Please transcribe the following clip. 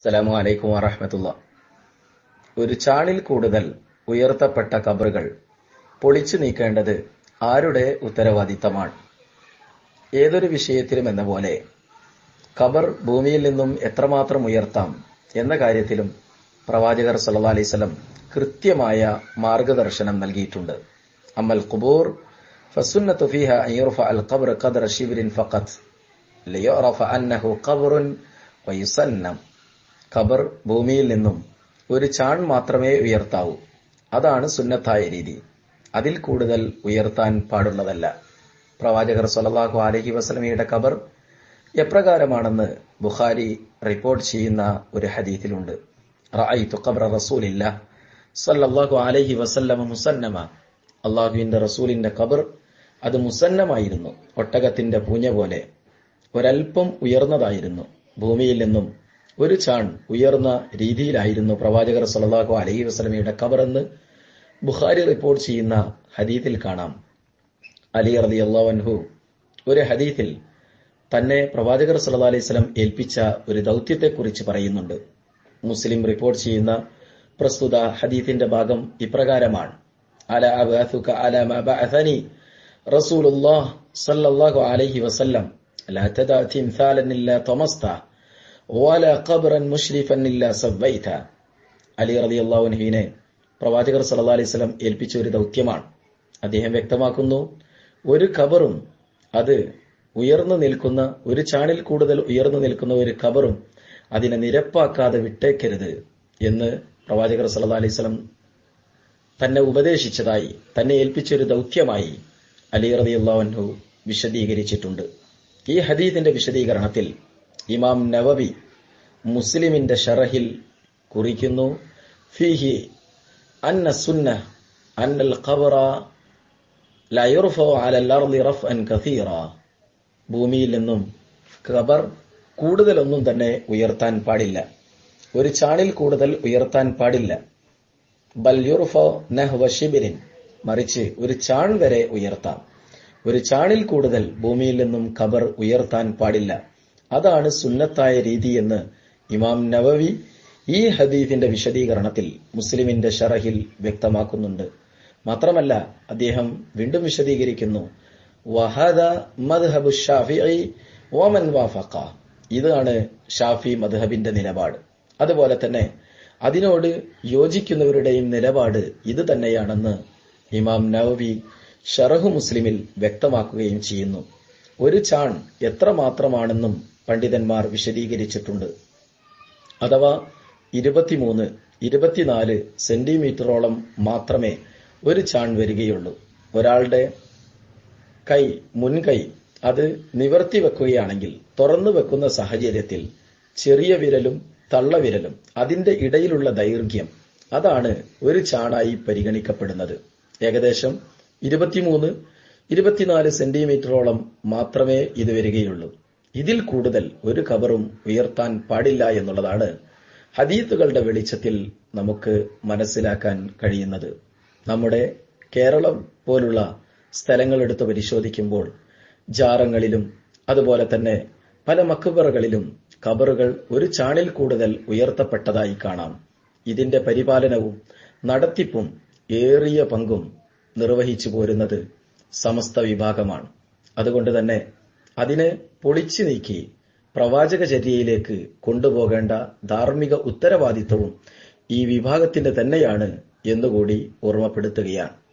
അസ്സലാമു അലൈക്കും വറഹ്മത്തുള്ള ഒരു ചാണിൽ കൂടുതൽ ഉയർത്തപ്പെട്ട കബറുകൾ പൊളിച്ചു നീക്കേണ്ടത് ആരുടെ ഉത്തരവാദിത്തമാണ് ഏതൊരു വിഷയത്തിലും എന്ന പോലെ ഖബർ ഭൂമിയിൽ നിന്നും എത്രമാത്രം ഉയർത്താം എന്ന കാര്യത്തിലും പ്രവാചകർ സല്ലല്ലാഹു അലൈഹി വസല്ലം കൃത്യമായ മാർഗദർശനം നൽകിയിട്ടുണ്ട് അമ്മൽ ഖുബൂർ ഫസുന്നത്തു ഫീഹ അൻ യുർഫ അൽ ഖബ്ർ ഖദ്ര ഷിബ്രിൻ ഫഖത്ത് ലിയുറഫ അന്നഹു ഖബ്റുൻ വയുസന്നം ഖബർ ഭൂമിയിൽ നിന്നും ഒരു ചാൺ മാത്രമേ ഉയർത്താവൂ അതാണ് സുന്നത്തായ രീതി അതിൽ കൂടുതൽ ഉയർത്താൻ പാടുള്ളതല്ല പ്രവാചകർ സല്ലല്ലാഹു അലൈഹി വസല്ലമയുടെ ഖബർ എപ്രകാരമാണെന്ന് ബുഖാരി റിപ്പോർട്ട് ചെയ്യുന്ന ഒരു ഹദീസിലുണ്ട് റഅയ്തു ഖബ്ര റസൂലില്ല സല്ലല്ലാഹു അലൈഹി വസല്ലമ മുസന്നമ അള്ളാഹുവിന്റെ റസൂലിന്റെ ഖബർ അത് മുസന്നമായിരുന്നു ഒട്ടകത്തിന്റെ പൂഞ്ഞ പോലെ ഒരൽപ്പം ഉയർന്നതായിരുന്നു ഭൂമിയിൽ നിന്നും ഒരു ചാൺ ഉയർന്ന രീതിയിലായിരുന്നു പ്രവാചകർ സല്ലല്ലാഹു അലൈഹി വസല്ലമയുടെ ഖബറെന്ന് ബുഖാരി റിപ്പോർട്ട് ചെയ്യുന്ന ഹദീത്തിൽ കാണാം അലി റളിയല്ലാഹു അൻഹു ഒരു ഹദീത്തിൽ തന്നെ പ്രവാചകർ സല്ലല്ലാഹു അലൈഹി വസല്ലം ഏൽപ്പിച്ച ഒരു ദൗത്യത്തെക്കുറിച്ച് പറയുന്നുണ്ട് മുസ്ലിം റിപ്പോർട്ട് ചെയ്യുന്ന പ്രസ്തുത ഹദീത്തിന്റെ ഭാഗം ഇപ്രകാരമാണ് അല അബഅസുക അല മാ ബഅസനി റസൂലുള്ളാഹ് സല്ലല്ലാഹു അലൈഹി വസല്ലം ലാ തദഅ തിംസാലൻ ഇല്ലാ തമസ്ത വല ഖബ്റൻ മുശ്രിഫൻ ഇല്ലാ സവൈത അലി റളിയല്ലാഹു അൻഹുവിനെ പ്രവാചകർ സല്ലല്ലാഹു അലൈഹി വസല്ലം ഏൽപ്പിച്ച ഒരു ദൗത്യമാണ് അദ്ദേഹം വ്യക്തമാക്കുന്നു ഒരു ഖബറും അത് ഉയർന്നു നിൽക്കുന്ന ഒരു ചാണിൽ കൂടുതൽ ഉയർന്നു നിൽക്കുന്ന ഒരു ഖബറും അതിനെ നിരപ്പാക്കാതെ വിട്ടേക്കരുത് എന്ന് പ്രവാചകർ സല്ലല്ലാഹു അലൈഹി വസല്ലം തന്നെ ഉപദേശിച്ചതായി തന്നെ ഏൽപ്പിച്ചൊരു ദൗത്യമായി അലി റളിയല്ലാഹു അൻഹു വിശദീകരിച്ചിട്ടുണ്ട് ഈ ഹദീദിന്റെ വിശദീകരണത്തിൽ ഇമാം നവവി മുസ്ലിമിന്റെ ഷറഹിൽ കുറിക്കുന്നു ഫീഹി അന്ന സുന്ന അന്നൽ ഖബറ ലാ യുർഫഉ അലൽ അർളി റഫ്അൻ കസീറ ഭൂമിയിൽ നിന്നും ഖബർ കൂടുതലൊന്നും തന്നെ ഉയർത്താൻ പാടില്ല ഒരു ചാണിൽ കൂടുതൽ ഉയർത്താൻ പാടില്ല ബൽ യുർഫ നഹ്വ ഷിബിരിൻ മറിച്ച് ഒരു ചാൺ വരെ ഉയർത്താം ഒരു ചാണിൽ കൂടുതൽ ഭൂമിയിൽ നിന്നും ഖബർ ഉയർത്താൻ പാടില്ല അതാണ് സുന്നത്തായ രീതിയെന്ന് ഇമാം നവവി ഈ ഹദീഫിന്റെ വിശദീകരണത്തിൽ മുസ്ലിമിന്റെ ഷറഹിൽ വ്യക്തമാക്കുന്നുണ്ട് മാത്രമല്ല അദ്ദേഹം വീണ്ടും വിശദീകരിക്കുന്നു വഹദ മദ്ഹബു ഷാഫിഇ വമൻ വാഫഖ ഇതാണ് ഷാഫി മദ്ഹബിന്റെ നിലപാട് അതുപോലെ തന്നെ അതിനോട് യോജിക്കുന്നവരുടെയും നിലപാട് ഇത് തന്നെയാണെന്ന് ഇമാം നവവി ഷറഹു മുസ്ലിമിൽ വ്യക്തമാക്കുകയും ചെയ്യുന്നു ഒരു ചാൺ എത്ര മാത്രമാണെന്നും പണ്ഡിതന്മാർ വിശദീകരിച്ചിട്ടുണ്ട് അഥവാ ഇരുപത്തിമൂന്ന് ഇരുപത്തിനാല് സെന്റിമീറ്ററോളം മാത്രമേ ഒരു ചാൺ വരികയുള്ളൂ ഒരാളുടെ കൈ മുൻകൈ അത് നിവർത്തി വെക്കുകയാണെങ്കിൽ തുറന്നു വെക്കുന്ന സാഹചര്യത്തിൽ ചെറിയ വിരലും തള്ളവിരലും അതിന്റെ ഇടയിലുള്ള ദൈർഘ്യം അതാണ് ഒരു ചാണായി പരിഗണിക്കപ്പെടുന്നത് ഏകദേശം ഇരുപത്തിമൂന്ന് ഇരുപത്തിനാല് സെന്റിമീറ്ററോളം മാത്രമേ ഇത് വരികയുള്ളൂ ഇതിൽ കൂടുതൽ ഒരു കബറും ഉയർത്താൻ പാടില്ല എന്നുള്ളതാണ് ഹദീത്തുകളുടെ വെളിച്ചത്തിൽ നമുക്ക് മനസ്സിലാക്കാൻ കഴിയുന്നത് നമ്മുടെ കേരളം പോലുള്ള സ്ഥലങ്ങൾ എടുത്ത് പരിശോധിക്കുമ്പോൾ ജാറങ്ങളിലും അതുപോലെ തന്നെ പല മക്കുബറുകളിലും കബറുകൾ ഒരു ചാണിൽ കൂടുതൽ ഉയർത്തപ്പെട്ടതായി കാണാം ഇതിന്റെ പരിപാലനവും നടത്തിപ്പും ഏറിയ പങ്കും നിർവഹിച്ചു പോരുന്നത് സമസ്ത വിഭാഗമാണ് അതുകൊണ്ട് തന്നെ അതിനെ പൊളിച്ചു നീക്കി പ്രവാചകചര്യയിലേക്ക് കൊണ്ടുപോകേണ്ട ധാർമ്മിക ഉത്തരവാദിത്വവും ഈ വിഭാഗത്തിന്റെ തന്നെയാണ് എന്നുകൂടി ഓർമ്മപ്പെടുത്തുകയാണ്